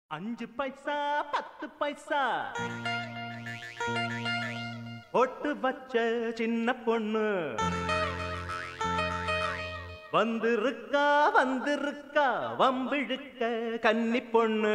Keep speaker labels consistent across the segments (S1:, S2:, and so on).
S1: அஞ்சு பைசா பத்து பைசா ஒட்டு வச்ச சின்ன பொண்ணு வந்திருக்கா வந்திருக்கா வம்பிழுக்க கன்னி பொண்ணு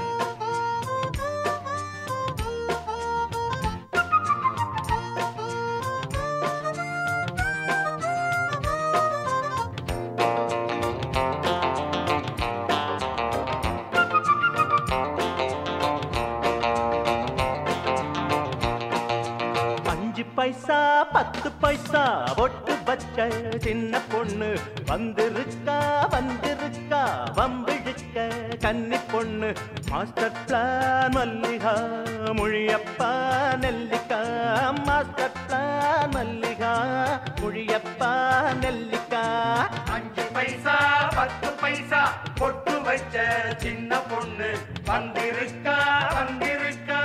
S1: அஞ்சு பைசா பத்து பைசா ஒட்டு பச்ச சின்ன பொண்ணு வந்திருக்கா வந்திருக்கா வம்பிழுக்க கன்னி பொண்ணு மாஸ்டர் பிளான் மல்லிகா மொழியப்பா நெல்லிக்கா மாஸ்டர் பிளான் மல்லிகா மொழியப்பா நெல்லிக்கா
S2: அஞ்சு பைசா பத்து பைசா பொட்டு வச்ச சின்ன பொண்ணு வந்திருக்கா வந்திருக்கா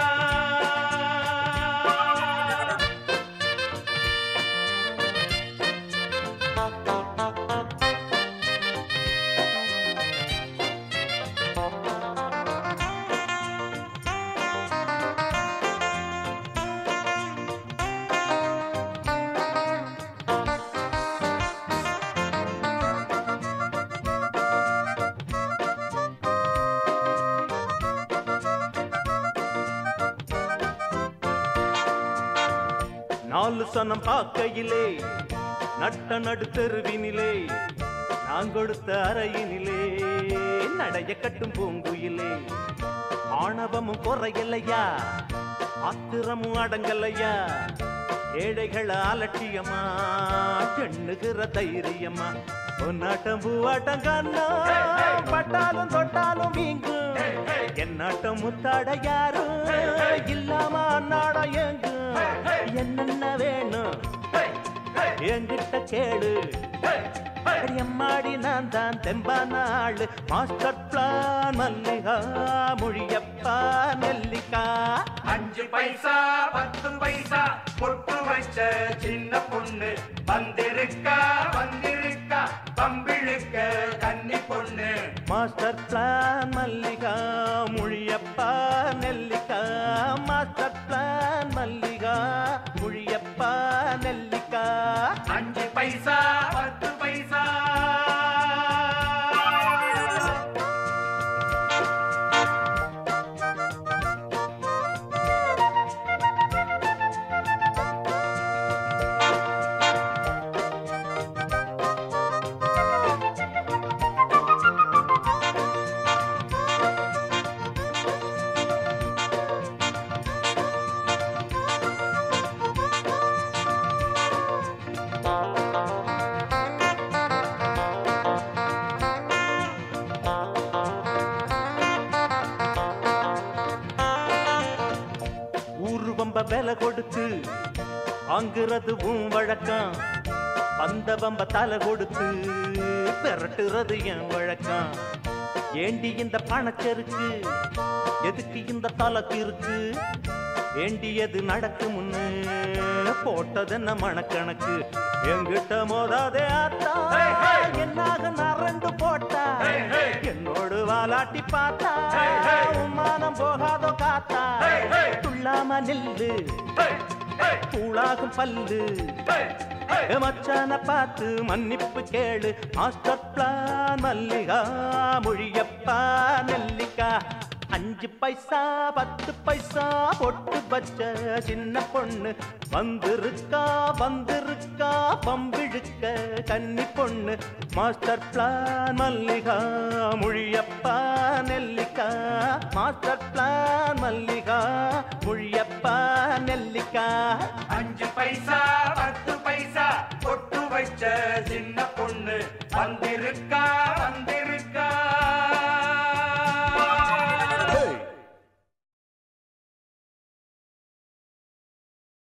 S1: நாலு சனம் பார்க்கையிலே நட்ட நடு தெருவினிலே நான் கொடுத்த அறையினிலே நடைய கட்டும் பூங்குயிலே ஆணவமும் குறையலையா ஆத்திரமும் அடங்கலையா ஏழைகள் அலட்சியமா எண்ணுகிற தைரியமா பொன்னாட்டம் பூவாட்டம் கண்ணா பட்டாலும் தொட்டாலும் வீங்கும் என்னாட்டம் முத்தாட யாரும் இல்லாம அன்னாடம் எங்கும் என்னென்ன வேணும் என்கிட்ட கேளு அம்மாடி நான் தான் தெம்பான ஆளு மாஸ்டர் பிளான் மல்லிகா மொழியப்பா நெல்லிக்கா
S2: அஞ்சு பைசா பத்து பைசா பொட்டு வச்ச சின்ன பொண்ணு வந்திருக்கா வந்திருக்கா பம்பிழுக்க கன்னி பொண்ணு
S1: மாஸ்டர் பிளான் மல்லிகா மொழியப்பா நெல்லிக்கா மாஸ்டர் பிளான் மல்லிகா மொழியப்பா நெல்லிக்கா
S2: அஞ்சு பைசா பத்து பைசா
S1: ஊரு வம்ப விலை கொடுத்து வாங்குறது உன் வழக்கம் அந்த வம்ப தலை கொடுத்து பெரட்டுறது என் வழக்கம் ஏண்டி இந்த பணச்செருக்கு எதுக்கு இந்த தலக்கு இருக்கு வேண்டியது நடக்கு முன்னு போட்டதென்ன மணக்கணக்கு எங்கிட்ட மோதாதே ஆத்தா
S2: Hey, hey!
S1: என்னாக நரண்டு போட்டா
S2: Hey, hey!
S1: என்னோடு வாலாட்டி பார்த்தா
S2: Hey, hey!
S1: உம்மானம் போகாதோ காத்தா
S2: Hey, hey!
S1: துள்ளாம நில்லு
S2: ஹே, ஹே,
S1: தூளாகும் பல்லு
S2: ஹே, ஹே.
S1: ஏ மச்சான பார்த்து மன்னிப்பு கேளு மாஸ்டர் பிளான் மல்லிகா மொழியப்பா நெல்லிக்கா அஞ்சு பைசா பத்து பைசா பொட்டு பச்ச சின்ன பொண்ணு வந்திருக்கா வந்திருக்கா பம்பிழுக்க கன்னி பொண்ணு மாஸ்டர் பிளான் மல்லிகா மொழியப்பா நெல்லிக்கா மாஸ்டர் பிளான் மல்லிகா மொழியப்பா நெல்லிக்கா
S2: அஞ்சு பைசா பத்து பைசா பொட்டு வச்ச சின்ன பொண்ணு வந்திருக்கா